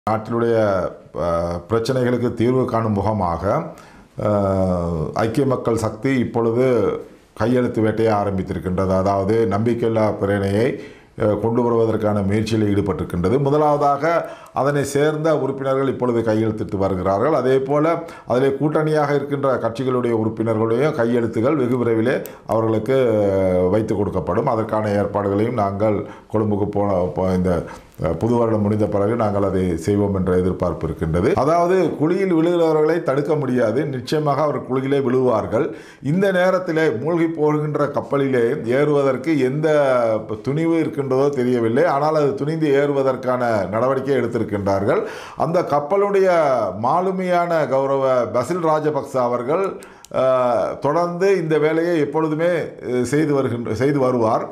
நாட்டினுடைய அஹ், பிரச்சனைகளுக்கு தீர்வு காணும் முகமாக அஹ், ஐக்கிய மக்கள் சக்தி இப்பொழுது கையெழுத்து வேட்டையை ஆரம்பித்திருக்கின்றது அதாவது நம்பிக்கையில்லா பிரேணையை அஹ், கொண்டு வருவதற்கான முயற்சியில் ஈடுபட்டிருக்கின்றது முதலாவதாக அதனை சேர்ந்த உறுப்பினர்கள் இப்பொழுது கையெழுத்திட்டு வருகிறார்கள் அதே போல அதிலே கூட்டணியாக இருக்கின்ற கட்சிகளுடைய உறுப்பினர்களுடைய கையெழுத்துகள் வெகு விரைவிலே அவர்களுக்கு அஹ், வைத்து கொடுக்கப்படும் அதற்கான ஏற்பாடுகளையும் நாங்கள் கொழும்புக்கு போன போ- இந்த அஹ், புது வருடம் முடிந்த பிறகு நாங்கள் அதை செய்வோம் என்ற எதிர்பார்ப்பு இருக்கின்றது அதாவது குழியில் விழுகிறவர்களை தடுக்க முடியாது நிச்சயமாக அவர் குழியிலே விழுவார்கள் இந்த நேரத்திலே மூழ்கி போகின்ற கப்பலிலே ஏறுவதற்கு எந்த துணிவு இருக்கின்றதோ தெரியவில்லை ஆனால் அது துணிந்து ஏறுவதற்கான நடவடிக்கை எடுத்திருக்கின்றார்கள் அந்த கப்பலுடைய மாலுமியான கௌரவ பசில் ராஜபக்ச அவர்கள் அஹ், தொடர்ந்து இந்த வேலையை எப்பொழுதுமே அஹ், செய்து வருகின்ற செய்து வருவார்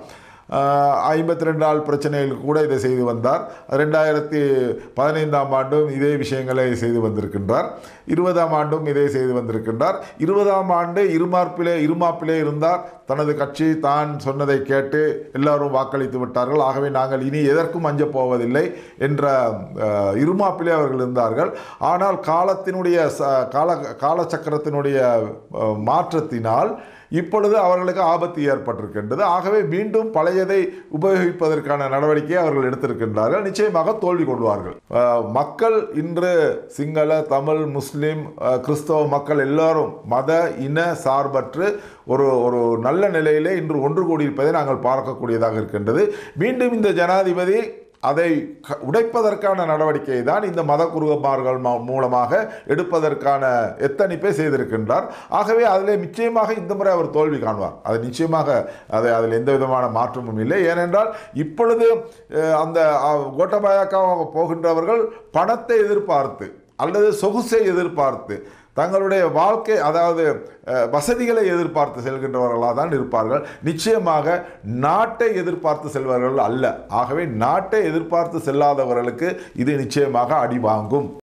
ஐம்பத்தி ரெண்டு நாள் பிரச்சனைகளுக்கு கூட இதை செய்து வந்தார் ரெண்டாயிரத்தி பதினைந்தாம் ஆண்டும் இதே விஷயங்களை செய்து வந்திருக்கின்றார் இருபதாம் ஆண்டும் இதை செய்து வந்திருக்கின்றார் இருபதாம் ஆண்டு இருமாப்பிலே இருமாப்பிலே இருந்தார் தனது கட்சி தான் சொன்னதை கேட்டு எல்லாரும் வாக்களித்து விட்டார்கள் ஆகவே நாங்கள் இனி எதற்கும் அஞ்சப் போவதில்லை என்ற அஹ், இருமாப்பிலே அவர்கள் இருந்தார்கள் ஆனால் காலத்தினுடைய ச- கால காலச்சக்கரத்தினுடைய அஹ், மாற்றத்தினால் இப்பொழுது அவர்களுக்கு ஆபத்து ஏற்பட்டிருக்கின்றது ஆகவே மீண்டும் பழையதை உபயோகிப்பதற்கான நடவடிக்கையை அவர்கள் எடுத்திருக்கின்றார்கள் நிச்சயமாக தோல்வி கொள்வார்கள் அஹ், மக்கள் இன்று சிங்கள தமிழ் முஸ்லிம் அஹ், கிறிஸ்தவ மக்கள் எல்லாரும் மத இன சார்பற்று ஒரு ஒரு நல்ல நிலையிலே இன்று ஒன்று கூடியிருப்பதை நாங்கள் பார்க்கக்கூடியதாக இருக்கின்றது மீண்டும் இந்த ஜனாதிபதி அதை க- உடைப்பதற்கான நடவடிக்கையை தான் இந்த மத குருமார்கள் ம- மூலமாக எடுப்பதற்கான எத்தனிப்பை செய்திருக்கின்றார் ஆகவே அதில் நிச்சயமாக இந்த முறை அவர் தோல்வி காண்பார் அது நிச்சயமாக அதை அதில் எந்த விதமான மாற்றமும் இல்லை ஏனென்றால் இப்பொழுது அஹ், அந்த அஹ், கோட்டபாயாக்காக போகின்றவர்கள் பணத்தை எதிர்பார்த்து அல்லது சொகுசை எதிர்பார்த்து தங்களுடைய வாழ்க்கை அதாவது அஹ், வசதிகளை எதிர்பார்த்து செல்கின்றவர்களாக தான் இருப்பார்கள் நிச்சயமாக நாட்டை எதிர்பார்த்து செல்வர்கள் அல்ல ஆகவே நாட்டை எதிர்பார்த்து செல்லாதவர்களுக்கு இது நிச்சயமாக அடி வாங்கும்